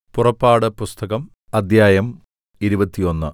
പുറപ്പാട് പുസ്തകം അദ്ധ്യായം ഇരുപത്തൊന്ന്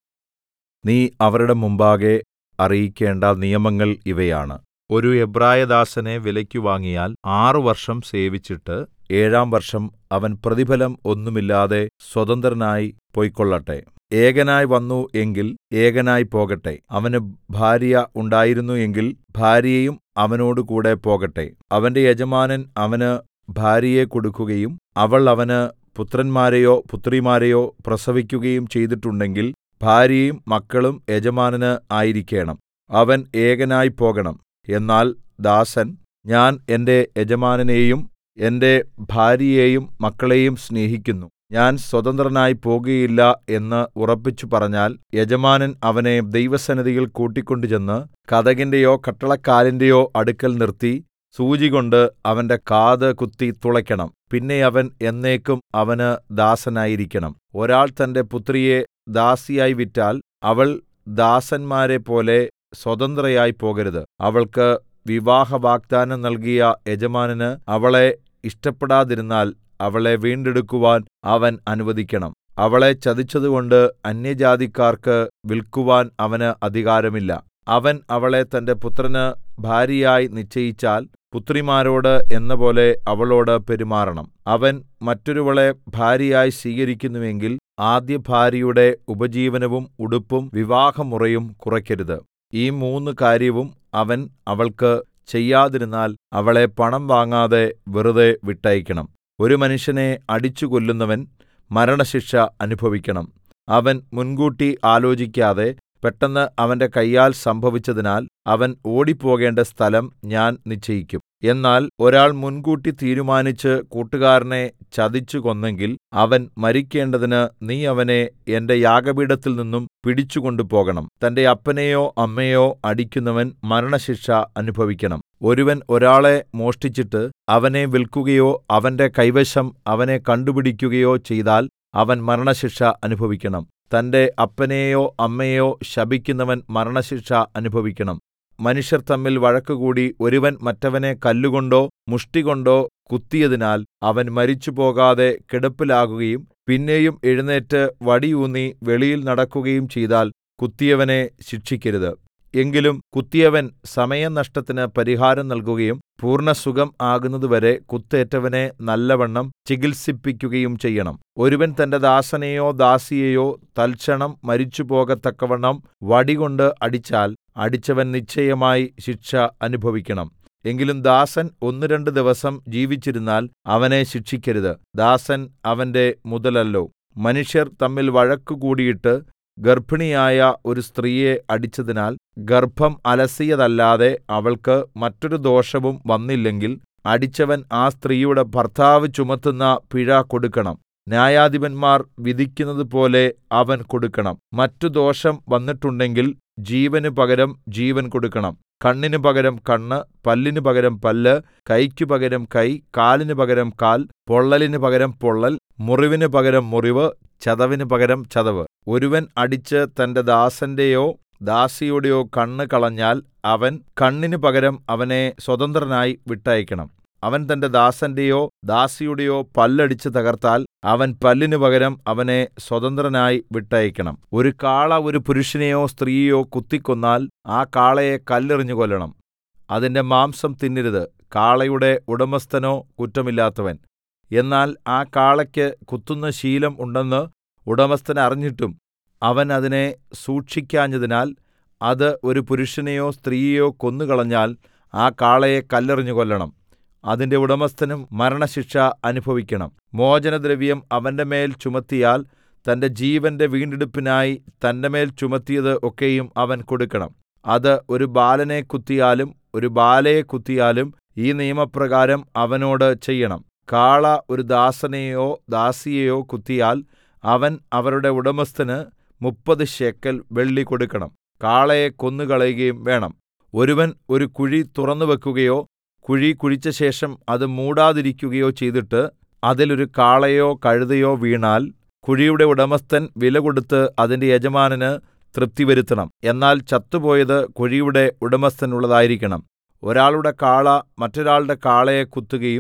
നീ അവരുടെ മുമ്പാകെ അറിയിക്കേണ്ട നിയമങ്ങൾ ഇവയാണ് ഒരു എബ്രായദാസനെ വിലയ്ക്ക് വാങ്ങിയാൽ ആറ് വർഷം സേവിച്ചിട്ട് ഏഴാം വർഷം അവൻ പ്രതിഫലം ഒന്നുമില്ലാതെ സ്വതന്ത്രനായി പൊയ്ക്കൊള്ളട്ടെ ഏകനായി വന്നു എങ്കിൽ ഏകനായി പോകട്ടെ അവന് ഭാര്യ ഉണ്ടായിരുന്നു എങ്കിൽ ഭാര്യയും അവനോടുകൂടെ പോകട്ടെ അവന്റെ യജമാനൻ അവന് ഭാര്യയെ കൊടുക്കുകയും അവൾ അവന് പുത്രന്മാരെയോ പുത്രിമാരെയോ പ്രസവിക്കുകയും ചെയ്തിട്ടുണ്ടെങ്കിൽ ഭാര്യയും മക്കളും യജമാനന് ആയിരിക്കേണം അവൻ ഏകനായി പോകണം എന്നാൽ ദാസൻ ഞാൻ എന്റെ യജമാനനെയും എന്റെ ഭാര്യയെയും മക്കളെയും സ്നേഹിക്കുന്നു ഞാൻ സ്വതന്ത്രനായി പോകുകയില്ല എന്ന് ഉറപ്പിച്ചു പറഞ്ഞാൽ യജമാനൻ അവനെ ദൈവസന്നിധിയിൽ കൂട്ടിക്കൊണ്ടുചെന്ന് കതകിന്റെയോ കട്ടളക്കാലിന്റെയോ അടുക്കൽ നിർത്തി സൂചികൊണ്ട് അവന്റെ കാത് കുത്തി തുളയ്ക്കണം പിന്നെ അവൻ എന്നേക്കും അവന് ദാസനായിരിക്കണം ഒരാൾ തന്റെ പുത്രിയെ ദാസിയായി വിറ്റാൽ അവൾ ദാസന്മാരെപ്പോലെ സ്വതന്ത്രയായി പോകരുത് അവൾക്ക് വിവാഹവാഗ്ദാനം നൽകിയ യജമാനന് അവളെ ഇഷ്ടപ്പെടാതിരുന്നാൽ അവളെ വീണ്ടെടുക്കുവാൻ അവൻ അനുവദിക്കണം അവളെ ചതിച്ചതുകൊണ്ട് അന്യജാതിക്കാർക്ക് വിൽക്കുവാൻ അവന് അധികാരമില്ല അവൻ അവളെ തന്റെ പുത്രന് ഭാര്യയായി നിശ്ചയിച്ചാൽ പുത്രിമാരോട് എന്നപോലെ അവളോട് പെരുമാറണം അവൻ മറ്റൊരുവളെ ഭാര്യയായി സ്വീകരിക്കുന്നുവെങ്കിൽ ആദ്യഭാര്യയുടെ ഉപജീവനവും ഉടുപ്പും വിവാഹമുറയും കുറയ്ക്കരുത് ഈ മൂന്ന് കാര്യവും അവൻ അവൾക്ക് ചെയ്യാതിരുന്നാൽ അവളെ പണം വാങ്ങാതെ വെറുതെ വിട്ടയക്കണം ഒരു മനുഷ്യനെ അടിച്ചു കൊല്ലുന്നവൻ മരണശിക്ഷ അനുഭവിക്കണം അവൻ മുൻകൂട്ടി ആലോചിക്കാതെ പെട്ടെന്ന് അവന്റെ കയ്യാൽ സംഭവിച്ചതിനാൽ അവൻ ഓടിപ്പോകേണ്ട സ്ഥലം ഞാൻ നിശ്ചയിക്കും എന്നാൽ ഒരാൾ മുൻകൂട്ടി തീരുമാനിച്ച് കൂട്ടുകാരനെ ചതിച്ചു കൊന്നെങ്കിൽ അവൻ മരിക്കേണ്ടതിന് നീ അവനെ എന്റെ യാഗപീഠത്തിൽ നിന്നും പിടിച്ചുകൊണ്ടു പോകണം തന്റെ അപ്പനെയോ അമ്മയോ അടിക്കുന്നവൻ മരണശിക്ഷ അനുഭവിക്കണം ഒരുവൻ ഒരാളെ മോഷ്ടിച്ചിട്ട് അവനെ വിൽക്കുകയോ അവന്റെ കൈവശം അവനെ കണ്ടുപിടിക്കുകയോ ചെയ്താൽ അവൻ മരണശിക്ഷ അനുഭവിക്കണം തന്റെ അപ്പനെയോ അമ്മയെയോ ശപിക്കുന്നവൻ മരണശിക്ഷ അനുഭവിക്കണം മനുഷ്യർ തമ്മിൽ വഴക്കുകൂടി ഒരുവൻ മറ്റവനെ കല്ലുകൊണ്ടോ മുഷ്ടികൊണ്ടോ കുത്തിയതിനാൽ അവൻ മരിച്ചുപോകാതെ കിടപ്പിലാകുകയും പിന്നെയും എഴുന്നേറ്റ് വടിയൂന്നി വെളിയിൽ നടക്കുകയും ചെയ്താൽ കുത്തിയവനെ ശിക്ഷിക്കരുത് എങ്കിലും കുത്തിയവൻ സമയനഷ്ടത്തിന് പരിഹാരം നൽകുകയും പൂർണ്ണസുഖം ആകുന്നതുവരെ കുത്തേറ്റവനെ നല്ലവണ്ണം ചികിത്സിപ്പിക്കുകയും ചെയ്യണം ഒരുവൻ തന്റെ ദാസനെയോ ദാസിയെയോ തൽക്ഷണം മരിച്ചുപോകത്തക്കവണ്ണം വടികൊണ്ട് അടിച്ചാൽ അടിച്ചവൻ നിശ്ചയമായി ശിക്ഷ അനുഭവിക്കണം എങ്കിലും ദാസൻ ഒന്ന് രണ്ട് ദിവസം ജീവിച്ചിരുന്നാൽ അവനെ ശിക്ഷിക്കരുത് ദാസൻ അവന്റെ മുതലല്ലോ മനുഷ്യർ തമ്മിൽ വഴക്കുകൂടിയിട്ട് ഗർഭിണിയായ ഒരു സ്ത്രീയെ അടിച്ചതിനാൽ ഗർഭം അലസിയതല്ലാതെ അവൾക്ക് മറ്റൊരു ദോഷവും വന്നില്ലെങ്കിൽ അടിച്ചവൻ ആ സ്ത്രീയുടെ ഭർത്താവ് ചുമത്തുന്ന പിഴ കൊടുക്കണം ന്യായാധിപന്മാർ വിധിക്കുന്നതുപോലെ അവൻ കൊടുക്കണം മറ്റു ദോഷം വന്നിട്ടുണ്ടെങ്കിൽ ജീവന് പകരം ജീവൻ കൊടുക്കണം കണ്ണിന് പകരം കണ്ണ് പല്ലിന് പകരം പല്ല് കൈക്കു പകരം കൈ കാലിന് പകരം കാൽ പൊള്ളലിന് പകരം പൊള്ളൽ മുറിവിന് പകരം മുറിവ് ചതവിന് പകരം ചതവ് ഒരുവൻ അടിച്ച് തന്റെ ദാസന്റെയോ ദാസിയുടെയോ കണ്ണ് കളഞ്ഞാൽ അവൻ കണ്ണിന് പകരം അവനെ സ്വതന്ത്രനായി വിട്ടയക്കണം അവൻ തന്റെ ദാസന്റെയോ ദാസിയുടെയോ പല്ലടിച്ച് തകർത്താൽ അവൻ പല്ലിന് പകരം അവനെ സ്വതന്ത്രനായി വിട്ടയക്കണം ഒരു കാള ഒരു പുരുഷനെയോ സ്ത്രീയെയോ കുത്തിക്കൊന്നാൽ ആ കാളയെ കല്ലെറിഞ്ഞു കൊല്ലണം അതിന്റെ മാംസം തിന്നരുത് കാളയുടെ ഉടമസ്ഥനോ കുറ്റമില്ലാത്തവൻ എന്നാൽ ആ കാളയ്ക്ക് കുത്തുന്ന ശീലം ഉണ്ടെന്ന് ഉടമസ്ഥൻ അറിഞ്ഞിട്ടും അവൻ അതിനെ സൂക്ഷിക്കാഞ്ഞതിനാൽ അത് ഒരു പുരുഷനെയോ സ്ത്രീയെയോ കൊന്നുകളഞ്ഞാൽ ആ കാളയെ കല്ലെറിഞ്ഞു കൊല്ലണം അതിന്റെ ഉടമസ്ഥനും മരണശിക്ഷ അനുഭവിക്കണം മോചനദ്രവ്യം അവന്റെ മേൽ ചുമത്തിയാൽ തന്റെ ജീവന്റെ വീണ്ടെടുപ്പിനായി തന്റെ മേൽ ചുമത്തിയത് ഒക്കെയും അവൻ കൊടുക്കണം അത് ഒരു ബാലനെ കുത്തിയാലും ഒരു ബാലയെ കുത്തിയാലും ഈ നിയമപ്രകാരം അവനോട് ചെയ്യണം കാള ഒരു ദാസനെയോ ദാസിയെയോ കുത്തിയാൽ അവൻ അവരുടെ ഉടമസ്ഥന് മുപ്പത് ശേക്കൽ വെള്ളി കൊടുക്കണം കാളയെ കൊന്നുകളയുകയും വേണം ഒരുവൻ ഒരു കുഴി തുറന്നുവെക്കുകയോ കുഴി കുഴിച്ചശേഷം അത് മൂടാതിരിക്കുകയോ ചെയ്തിട്ട് അതിൽ ഒരു കാളയോ കഴുതയോ വീണാൽ കുഴിയുടെ ഉടമസ്ഥൻ വില കൊടുത്ത് അതിന്റെ യജമാനന് തൃപ്തി വരുത്തണം എന്നാൽ ചത്തുപോയത് കുഴിയുടെ ഉടമസ്ഥനുള്ളതായിരിക്കണം ഒരാളുടെ കാള മറ്റൊരാളുടെ കാളയെ കുത്തുകയും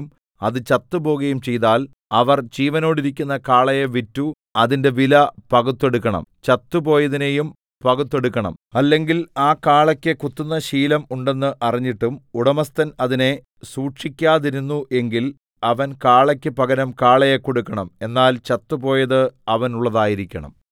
അത് ചത്തുപോകയും ചെയ്താൽ അവർ ജീവനോടിരിക്കുന്ന കാളയെ വിറ്റു അതിന്റെ വില പകുത്തെടുക്കണം ചത്തുപോയതിനെയും പകുത്തെടുക്കണം അല്ലെങ്കിൽ ആ കാളയ്ക്ക് കുത്തുന്ന ശീലം ഉണ്ടെന്ന് അറിഞ്ഞിട്ടും ഉടമസ്ഥൻ അതിനെ സൂക്ഷിക്കാതിരുന്നു എങ്കിൽ അവൻ കാളയ്ക്ക് പകരം കാളയെ കൊടുക്കണം എന്നാൽ ചത്തുപോയത് അവനുള്ളതായിരിക്കണം